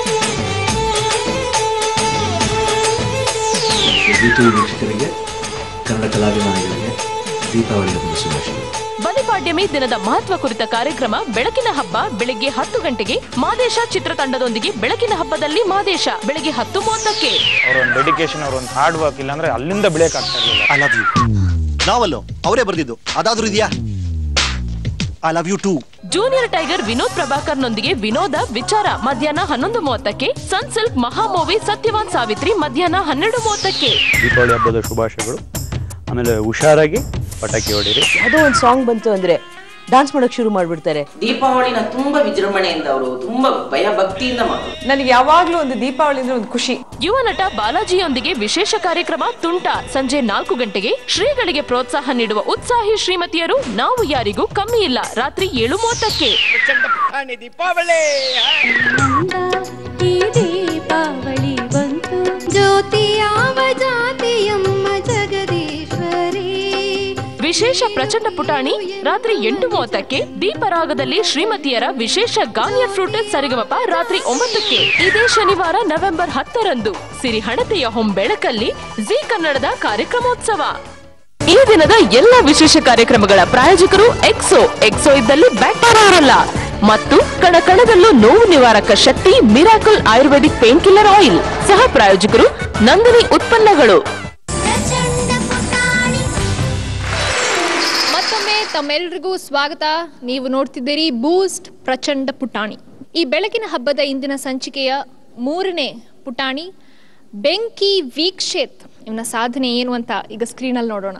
ಜಿ ಟಿವಿ ವೀಕ್ಷಕರಿಗೆ ಕನ್ನಡ ಕಲಾಭಿಮಾನಿಗಳಿಗೆ ದೀಪಾವಳಿ ಹಬ್ಬದ ಶುಭಾಶಯಗಳು ಬಲಿಪಾಡ್ಯಮಿ ದಿನದ ಮಹತ್ವ ಕುರಿತ ಕಾರ್ಯಕ್ರಮ ಬೆಳಕಿನ ಹಬ್ಬ ಬೆಳಿಗ್ಗೆ ಹತ್ತು ಗಂಟೆಗೆ ಮಾದೇಶ ಚಿತ್ರತಂಡದೊಂದಿಗೆ ಬೆಳಕಿನ ಹಬ್ಬದಲ್ಲಿ ಮಾದೇಶ ಬೆಳಗ್ಗೆ ಹತ್ತು ಮೂವತ್ತಕ್ಕೆ ಅವ್ರ ಒಂದು ಡೆಡಿಕೇಶನ್ ಅವ್ರ ಒಂದು ಹಾರ್ಡ್ ವರ್ಕ್ ಇಲ್ಲಾಂದ್ರೆ ಅಲ್ಲಿಂದ ಬೆಳೆಯಕ್ ಆಗ್ತಾ ಇರಲಿಲ್ಲ ಐ ಲವ್ ಯು ನಾವಲ್ಲೋ ಅವರೇ ಬರೆದಿದ್ದು ಅದಾದ್ರೂ ಇದೆಯಾ I love you too junior tiger Vinod ಪ್ರಭಾಕರ್ನೊಂದಿಗೆ ವಿನೋದ ವಿಚಾರ ಮಧ್ಯಾಹ್ನ ಹನ್ನೊಂದು ಮೂವತ್ತಕ್ಕೆ ಸನ್ಸಿಲ್ಕ್ ಮಹಾ ಮೂವಿ ಸತ್ಯವಾನ್ ಸಾವಿತ್ರಿ ಮಧ್ಯಾಹ್ನ ಹನ್ನೆರಡು ಮೂವತ್ತಕ್ಕೆ ದೀಪಾವಳಿ ಹಬ್ಬದ ಶುಭಾಶಯಗಳು ಆಮೇಲೆ ಹುಷಾರಾಗಿ ಪಟಾಕಿ ಹೊಡೀರಿ ಯಾವುದೋ ಒಂದು ಸಾಂಗ್ ಬಂತು ಅಂದ್ರೆ ಡಾನ್ಸ್ ಮಾಡಕ್ ಶುರು ಮಾಡ್ಬಿಡ್ತಾರೆ ದೀಪಾವಳಿನ ತುಂಬಾ ವಿಜೃಂಭಣೆಯಿಂದ ಅವರು ತುಂಬಾ ಭಯ ಭಕ್ತಿಯಿಂದ ಮಾಡೋದು ನನಗೆ ಯಾವಾಗ್ಲೂ ಒಂದು ದೀಪಾವಳಿ ಅಂದ್ರೆ ಒಂದು ಖುಷಿ ಯುವ ನಟ ಬಾಲಾಜಿಯೊಂದಿಗೆ ವಿಶೇಷ ಕಾರ್ಯಕ್ರಮ ತುಂಟ ಸಂಜೆ ನಾಲ್ಕು ಗಂಟೆಗೆ ಶ್ರೀಗಳಿಗೆ ಪ್ರೋತ್ಸಾಹ ನೀಡುವ ಉತ್ಸಾಹಿ ಶ್ರೀಮತಿಯರು ನಾವು ಯಾರಿಗೂ ಕಮ್ಮಿ ಇಲ್ಲ ರಾತ್ರಿ ಏಳು ಮೂವತ್ತಕ್ಕೆ ದೀಪಾವಳಿ ಈ ದೀಪಾವಳಿ ಬಂತು ಜ್ಯೋತಿ ಯಾವ ಜಾತಿಯಮ್ಮ ಜಗದೀಶ್ವರಿ ವಿಶೇಷ ಪ್ರಚಂಡ ಪುಟಾಣಿ ರಾತ್ರಿ ಎಂಟು ಮೂವತ್ತಕ್ಕೆ ದೀಪರಾಗದಲ್ಲಿ ಶ್ರೀಮತಿಯರ ವಿಶೇಷ ಗಾನಿಯರ್ ಫ್ರೂಟೆಡ್ ಸರಿಗಮಪ ರಾತ್ರಿ ಒಂಬತ್ತಕ್ಕೆ ಇದೇ ಶನಿವಾರ ನವೆಂಬರ್ ಹತ್ತರಂದು ಸಿರಿಹಣತೆಯ ಹೊಂಬೆಳಕಲ್ಲಿ ಜಿ ಕನ್ನಡದ ಕಾರ್ಯಕ್ರಮೋತ್ಸವ ಈ ದಿನದ ಎಲ್ಲ ವಿಶೇಷ ಕಾರ್ಯಕ್ರಮಗಳ ಪ್ರಾಯೋಜಕರು ಎಕ್ಸೋ ಎಕ್ಸೋ ಇದ್ದಲ್ಲಿ ಬ್ಯಾಕ್ಟೀರಿಯಾ ಇರಲ್ಲ ಮತ್ತು ಕಣ ಕಣದಲ್ಲೂ ನೋವು ನಿವಾರಕ ಶಕ್ತಿ miracle ayurvedic pain killer oil ಸಹ ಪ್ರಾಯೋಜಕರು ನಂದಿನಿ ಉತ್ಪನ್ನಗಳು ಮತ್ತೊಮ್ಮೆ ತಮ್ಮೆಲ್ರಿಗೂ ಸ್ವಾಗತ ನೀವು ನೋಡ್ತಿದ್ದೀರಿ ಬೂಸ್ಟ್ ಪ್ರಚಂಡ ಪುಟಾಣಿ ಈ ಬೆಳಕಿನ ಹಬ್ಬದ ಇಂದಿನ ಸಂಚಿಕೆಯ ಮೂರನೇ ಪುಟಾಣಿ ಬೆಂಕಿ ವೀಕ್ಷೇತ್ ಇವನ ಸಾಧನೆ ಏನು ಅಂತ ಈಗ ಸ್ಕ್ರೀನಲ್ಲಿ ನೋಡೋಣ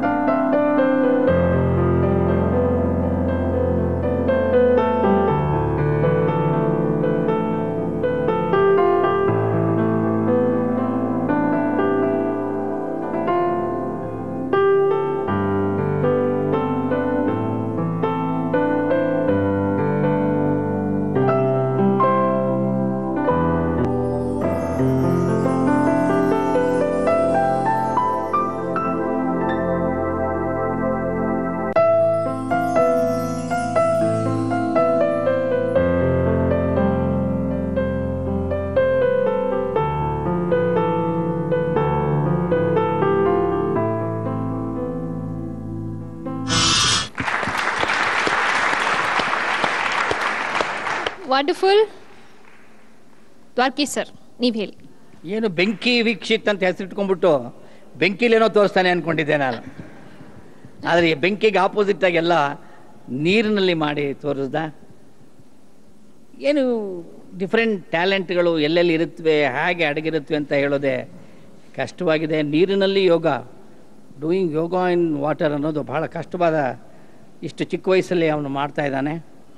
ವಂಡರ್ಫುಲ್ ದ್ವಾರ್ಕಿ ಸರ್ ನೀವು ಹೇಳಿ ಏನು ಬೆಂಕಿ ವೀಕ್ಷಿತ್ ಅಂತ ಹೆಸರಿಟ್ಕೊಂಡ್ಬಿಟ್ಟು ಬೆಂಕಿಲೇನೋ ತೋರಿಸ್ತಾನೆ ಅನ್ಕೊಂಡಿದ್ದೆ ನಾನು ಆದರೆ ಈ ಬೆಂಕಿಗೆ ಆಪೋಸಿಟ್ ಆಗೆಲ್ಲ ನೀರಿನಲ್ಲಿ ಮಾಡಿ ತೋರಿಸ್ದ ಏನು ಡಿಫ್ರೆಂಟ್ ಟ್ಯಾಲೆಂಟ್ಗಳು ಎಲ್ಲೆಲ್ಲಿ ಇರುತ್ತವೆ ಹೇಗೆ ಅಡಗಿರುತ್ತವೆ ಅಂತ ಹೇಳೋದೇ ಕಷ್ಟವಾಗಿದೆ ನೀರಿನಲ್ಲಿ ಯೋಗ ಡೂಯಿಂಗ್ ಯೋಗ ಇನ್ ವಾಟರ್ ಅನ್ನೋದು ಬಹಳ ಕಷ್ಟವಾದ ಇಷ್ಟು ಚಿಕ್ಕ ವಯಸ್ಸಲ್ಲಿ ಅವನು ಮಾಡ್ತಾ ಇದ್ದಾನೆ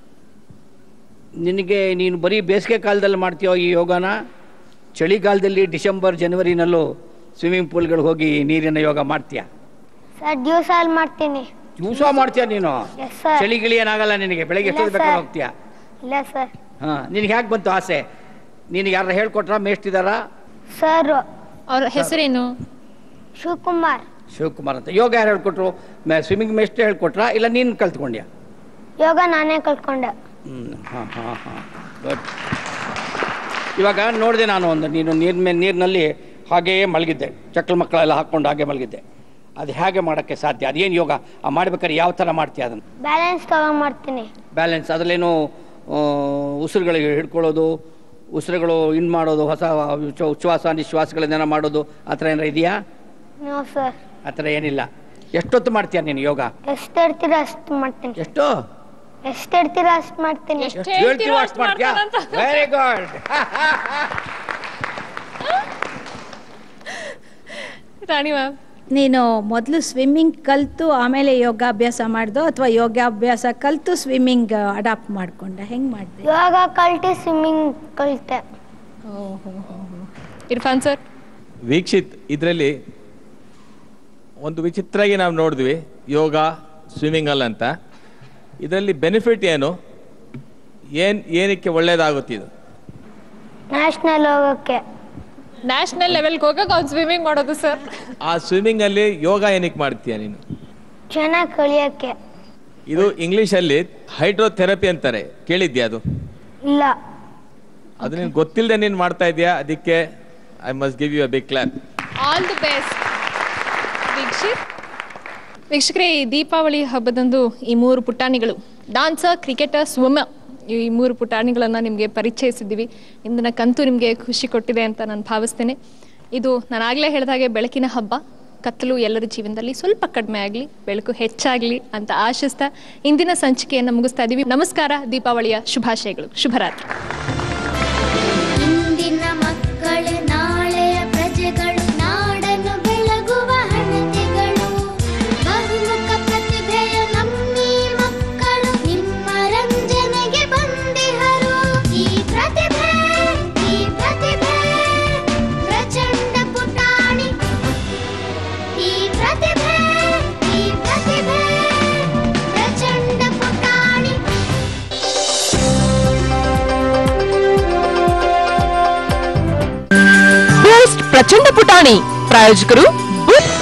ನಿನಗೆ ನೀನು ಬರೀ ಬೇಸಿಗೆ ಕಾಲದಲ್ಲಿ ಮಾಡ್ತೀಯೋ ಈ ಯೋಗನ ಚಳಿಗಾಲದಲ್ಲಿ ಡಿಸೆಂಬರ್ ಜನವರಿನಲ್ಲೂ ಸ್ವಿಮ್ಮಿಂಗ್ ಪೂಲ್ಗಳಿಗೆ ಹೋಗಿ ನೀರಿನ ಯೋಗ ಮಾಡ್ತೀಯಾ ಸರ್ ದಿವಸ ಅಲ್ಲಿ ಮಾಡ್ತೀನಿ ದಿವಸ ಮಾಡ್ತೀಯ ನೀನು ಎಸ್ ಸರ್ ಚಳಿ ಗಿಳಿ ಏನಾಗಲ್ಲ ನಿನಗೆ ಬೆಳಗ್ಗೆ ಇಲ್ಲ ಎಷ್ಟೊತ್ತು ಬೇಕಾದ್ರೆ ಸರ್. ಹೋಗ್ತೀಯಾ ಇಲ್ಲ ಸರ್ ಹಾ ನಿನಗೆ ಹೇಗೆ ಬಂತು ಆಸೆ ನಿನಗೆ ಯಾರ ಹೇಳ್ಕೊಟ್ರ ಮೇಷ್ಟಿದಾರ ಸರ್ ಅವ್ರ ಹೆಸರೇನು ಶಿವಕುಮಾರ್ ಶಿವಕುಮಾರ್ ಅಂತ ಯೋಗ ಯಾರು ಹೇಳ್ಕೊಟ್ರು ಸ್ವಿಮ್ಮಿಂಗ್ ಮೇಷ್ಟ್ರೆ ಹೇಳ್ಕೊಟ್ರಾ ಇಲ್ಲ ನೀನು ಕಲ್ತ್ಕೊಂಡ್ಯಾ ಯೋಗ ನಾನೇ ಕಲ್ತ್ಕೊಂಡೆ ಹ್ಮ್ ಹಾಂ ಹಾಂ ಹಾಂ ಗುಡ್ ಇವಾಗ ನೋಡಿದೆ ನಾನು ಒಂದು ನೀನು ನೀರ್ ಮೇಲೆ ನೀರಿನಲ್ಲಿ ಹಾಗೆಯೇ ಮಲಗಿದ್ದೆ ಚಕ್ಕಲ ಮಕ್ಕಳೆಲ್ಲ ಹಾಕ್ಕೊಂಡು ಹಾಗೆ ಮಲಗಿದ್ದೆ ಅದು ಹೇಗೆ ಮಾಡೋಕ್ಕೆ ಸಾಧ್ಯ ಅದೇನು ಯೋಗ ಆ ಮಾಡ್ಬೇಕಾದ್ರೆ ಯಾವ ಥರ ಮಾಡ್ತೀಯ ಅದನ್ನು ಬ್ಯಾಲೆನ್ಸ್ ತಗೊಂಡ್ ಮಾಡ್ತೀನಿ ಬ್ಯಾಲೆನ್ಸ್ ಅದರಲ್ಲೇನು ಉಸಿರುಗಳಿಗೆ ಹಿಡ್ಕೊಳ್ಳೋದು ಉಸಿರುಗಳು ಇನ್ ಮಾಡೋದು ಹೊಸ ಉಚ್ಛ- ಉಚ್ಛ್ವಾಸ ನಿಶ್ವಾಸಗಳನ್ನೇನೋ ಮಾಡೋದು ಆ ಥರ ಏನಾರ ಇದೆಯಾ ನೋ ಸರ್ ಆ ಥರ ಏನಿಲ್ಲ ಎಷ್ಟೊತ್ತು ಮಾಡ್ತೀಯ ನೀನು ಯೋಗ ಎಷ್ಟು ಇಡ್ತೀರ ಅಷ್ಟು ಮಾಡ್ತೀನಿ ಎಷ್ಟು ಎಷ್ಟು ಇಡ್ತೀರ ಅಷ್ಟು ಮಾಡ್ತೀನಿ ಹೇಳ್ತೀವೋ ಅಷ್ಟು ಮಾಡ್ತೀಯಾ ವೆರಿ ಗುಡ್ ರಾಣಿ ಮ್ಯಾಮ್ ನೀನು ಮೊದಲು ಸ್ವಿಮ್ಮಿಂಗ್ ಕಲಿತು ಆಮೇಲೆ ಯೋಗಾಭ್ಯಾಸ ಮಾಡ್ದೋ ಅಥವಾ ಯೋಗಾಭ್ಯಾಸ ಕಲಿತು ಸ್ವಿಮ್ಮಿಂಗ್ ಅಡಾಪ್ಟ್ ಮಾಡ್ಕೊಂಡ ಹೆಂಗೆ ಮಾಡಿದೆ ಯೋಗ ಕಲ್ತು ಸ್ವಿಮ್ಮಿಂಗ್ ಕಲಿತೆ ಇರ್ಫಾನ್ ಸರ್ ವೀಕ್ಷಿತ್ ಇದರಲ್ಲಿ ಒಂದು ವಿಚಿತ್ರವಾಗಿ ನಾವು ನೋಡಿದ್ವಿ ಯೋಗ ಸ್ವಿಮ್ಮಿಂಗ್ ಅಲ್ಲ ಅಂತ ಇದರಲ್ಲಿ ಬೆನಿಫಿಟ್ ಏನು ಏನು ಏನಕ್ಕೆ ಒಳ್ಳೇದಾಗುತ್ತೆ ಇದು ನ್ಯಾಷನಲ್ ಹೋಗೋಕ್ಕೆ ನ್ಯಾಷನಲ್ ಲೆವೆಲ್ಗೆ ಹೋಗಕ್ಕೆ ಅವ್ನು ಸ್ವಿಮ್ಮಿಂಗ್ ಮಾಡೋದು ಸರ್ ಆ ಸ್ವಿಮ್ಮಿಂಗ್ ಅಲ್ಲಿ ಯೋಗ ಏನಕ್ಕೆ ಮಾಡ್ತೀಯ ನೀನು ಚೆನ್ನಾಗಿ ಕಲಿಯೋಕ್ಕೆ ಇದು ಇಂಗ್ಲಿಷಲ್ಲಿ ಹೈಡ್ರೋಥೆರಪಿ ಅಂತಾರೆ ಕೇಳಿದ್ಯಾ ಅದು ಇಲ್ಲ ಅದು ನೀನು ಗೊತ್ತಿಲ್ಲದೆ ನೀನು ಮಾಡ್ತಾ ಇದೀಯಾ ಅದಕ್ಕೆ I must give you a big clap all the best Vikshith ವೀಕ್ಷಕರೇ ಈ ದೀಪಾವಳಿ ಹಬ್ಬದಂದು ಈ ಮೂರು ಪುಟಾಣಿಗಳು ಡಾನ್ಸರ್ ಕ್ರಿಕೆಟರ್ ಸ್ವಮ ಈ ಮೂರು ಪುಟಾಣಿಗಳನ್ನು ನಿಮಗೆ ಪರಿಚಯಿಸಿದ್ದೀವಿ ಇಂದಿನ ಕಂತು ನಿಮಗೆ ಖುಷಿ ಕೊಟ್ಟಿದೆ ಅಂತ ನಾನು ಭಾವಿಸ್ತೇನೆ ಇದು ನಾನು ಆಗಲೇ ಹೇಳಿದ ಹಾಗೆ ಬೆಳಕಿನ ಹಬ್ಬ ಕತ್ತಲು ಎಲ್ಲರ ಜೀವನದಲ್ಲಿ ಸ್ವಲ್ಪ ಕಡಿಮೆ ಆಗಲಿ ಬೆಳಕು ಹೆಚ್ಚಾಗಲಿ ಅಂತ ಆಶಿಸ್ತಾ ಇಂದಿನ ಸಂಚಿಕೆಯನ್ನು ಮುಗಿಸ್ತಾ ಇದ್ದೀವಿ ನಮಸ್ಕಾರ ದೀಪಾವಳಿಯ ಶುಭಾಶಯಗಳು ಶುಭರಾತ್ರಿ ಇಂದಿನ ಮಕ್ಕಳು ನಾಳೆಯ ಪ್ರಜೆಗಳು ನಾಡನ್ನು ಬೆಳಗುವ ಹಣತೆಗಳು ಬಹುಮುಖ ಪ್ರತಿಭೆಯ ನಮ್ಮಿ ಮಕ್ಕಳು ನಿಮ್ಮ ರಂಜನೆಗೆ ಬಂದಿಹರು ಈ ಪ್ರತಿಭೆ ಈ ಪ್ರತಿಭೆ ಪ್ರಚಂಡ ಪುಟಾಣಿ ಈ ಪ್ರತಿಭೆ ಈ ಪ್ರತಿಭೆ ಪ್ರಚಂಡ ಪುಟಾಣಿ ಬೂಸ್ಟ್ ಪ್ರಚಂಡ ಪುಟಾಣಿ ಪ್ರಾಯೋಜಕರು ಬುತ್